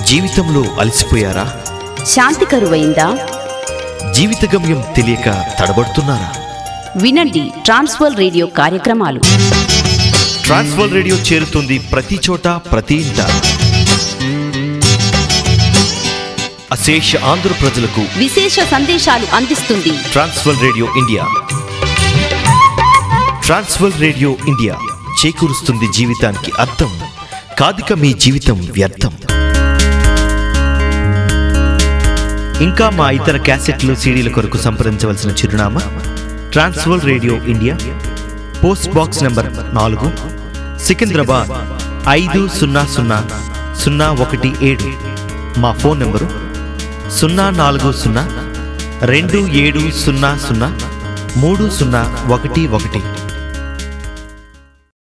జీవితంలో అలసిపోయారా శాంతి కరువైందా జీవిత గమ్యం తెలియక తడబడుతున్నారా వినండి ట్రాన్స్వర్ రేడియో కార్యక్రమాలు ట్రాన్స్వర్ రేడియో చేరుతుంది ప్రతి చోట ప్రతి ఇంట అశేష ఆంధ్ర ప్రజలకు విశేష సందేశాలు అందిస్తుంది Trans World Radio India Trans World Radio India చేకూరుస్తుంది జీవితానికి అర్థం కాదిక మీ జీవితం వ్యర్థం ఇంకా మా ఇతర క్యాసెట్లు సీడీల కొరకు సంప్రదించవలసిన చిరునామా Trans World Radio India post box number నాలుగు సికింద్రాబాద్ ఐదు సున్నా సున్నా సున్నా ఒకటి ఏడు మా ఫోన్ నంబరు సున్నా నాలుగు సున్నా రెండు ఏడు సున్నా సున్నా మూడు సున్నా ఒకటి ఒకటి